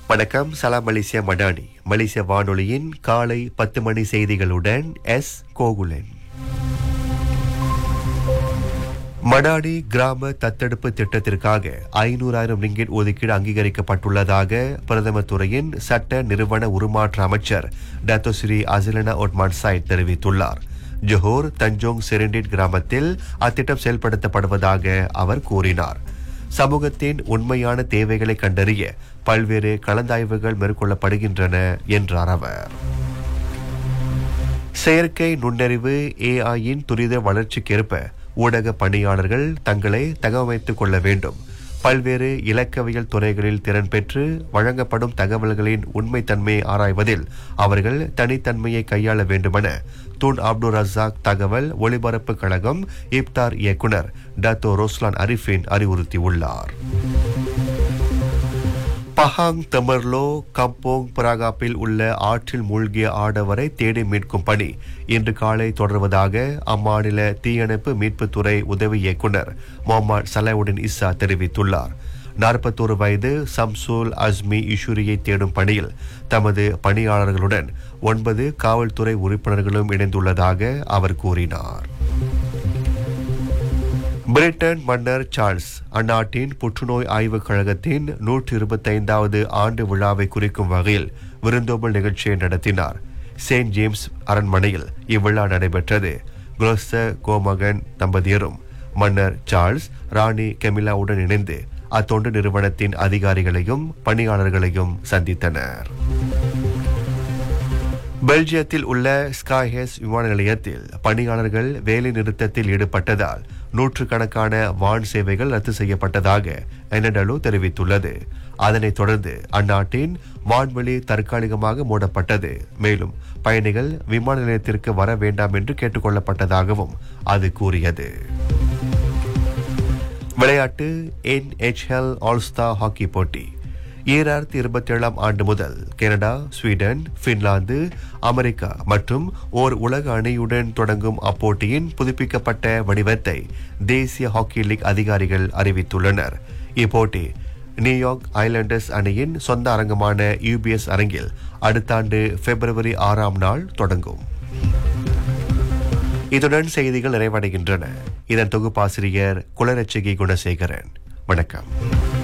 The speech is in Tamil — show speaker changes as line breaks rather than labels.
வணக்கம் சலாம் மலேசியா மடானி மலேசிய வானொலியின் காலை பத்து மணி செய்திகளுடன் எஸ் கோகுலன் மடாடி கிராம தத்தெடுப்பு திட்டத்திற்காக ஐநூறாயிரம் ரிங்கிட் ஒதுக்கீடு அங்கீகரிக்கப்பட்டுள்ளதாக பிரதமர் துறையின் சட்ட நிறுவன உருமாற்ற அமைச்சர் டத்தோஸ்ரீ அசிலனா ஒட்மான் சாய் தெரிவித்துள்ளார் ஜொஹோர் தஞ்சோங் செரண்டிட் கிராமத்தில் அத்திட்டம் செயல்படுத்தப்படுவதாக அவர் கூறினார் சமூகத்தின் உண்மையான தேவைகளை கண்டறிய பல்வேறு கலந்தாய்வுகள் மேற்கொள்ளப்படுகின்றன என்றார் அவர் செயற்கை நுண்ணறிவு ஏஐயின் துரித வளர்ச்சிக்கேற்ப ஊடக பணியாளர்கள் தங்களை தகவமைத்துக் கொள்ள வேண்டும் பல்வேறு இலக்கவியல் துறைகளில் திறன் பெற்று வழங்கப்படும் தகவல்களின் உண்மைத்தன்மையை ஆராய்வதில் அவர்கள் தனித்தன்மையை கையாள வேண்டுமென தூன் அப்துல் ரசாக் தகவல் ஒலிபரப்பு கழகம் இப்தார் இயக்குனர் டத்தோ ரோஸ்லான் அரிஃபின் அறிவுறுத்தியுள்ளார் பஹாங் தமர்லோ கம்போங் பராகாப்பில் உள்ள ஆற்றில் மூழ்கிய ஆடவரை தேடி மீட்கும் பணி இன்று காலை தொடர்வதாக அம்மாநில தீயணைப்பு மீட்புத்துறை உதவி இயக்குனர் முகமது சலாவுடின் இஸ்ஸா தெரிவித்துள்ளார் நாற்பத்தோரு வயது சம்சூல் அஸ்மி இஷுரியை தேடும் பணியில் தமது பணியாளர்களுடன் ஒன்பது காவல்துறை உறுப்பினர்களும் இணைந்துள்ளதாக அவர் கூறினார் பிரிட்டன் மன்னர் சார்ல்ஸ் அந்நாட்டின் புற்றுநோய் ஆய்வுக் கழகத்தின் நூற்றி இருபத்தைந்தாவது ஆண்டு விழாவை குறிக்கும் வகையில் விருந்தோம்பல் நிகழ்ச்சியை நடத்தினார் செயின்ட் ஜேம்ஸ் அரண்மனையில் இவ்விழா நடைபெற்றது குலோஸ்டர் கோமகன் தம்பதியரும் மன்னர் சார்ல்ஸ் ராணி கெமிலாவுடன் இணைந்து அத்தொண்டு நிறுவனத்தின் அதிகாரிகளையும் பணியாளர்களையும் சந்தித்தனர் பெல்ஜியத்தில் உள்ள ஸ்காய்ஹெஸ் விமான நிலையத்தில் பணியாளர்கள் வேலை நிறுத்தத்தில் ஈடுபட்டதால் நூற்றுக்கணக்கான வான் சேவைகள் ரத்து செய்யப்பட்டதாக எனடலு தெரிவித்துள்ளது அதனைத் தொடர்ந்து அந்நாட்டின் வான்வெளி தற்காலிகமாக மூடப்பட்டது மேலும் பயணிகள் விமான நிலையத்திற்கு வர வேண்டாம் என்று கேட்டுக்கொள்ளப்பட்டதாகவும் அது கூறியது விளையாட்டு என்ஹெச்எல் ஆல்ஸ்டார் ஹாக்கி போட்டி ஈராயிரத்தி இருபத்தி ஏழாம் ஆண்டு முதல் கனடா ஸ்வீடன் பின்லாந்து அமெரிக்கா மற்றும் ஓர் உலக அணியுடன் தொடங்கும் அப்போட்டியின் புதுப்பிக்கப்பட்ட வடிவத்தை தேசிய ஹாக்கி லீக் அதிகாரிகள் அறிவித்துள்ளனர் இப்போட்டி நியூயார்க் ஐலாண்டர்ஸ் அணியின் சொந்த அரங்கமான யூபிஎஸ் அரங்கில் அடுத்த ஆண்டு பிப்ரவரி ஆறாம் நாள் தொடங்கும் இதுடன் செய்திகள் நிறைவடைகின்றன இதன் தொகுப்பாசிரியர் குலரட்சகி குணசேகரன் வணக்கம்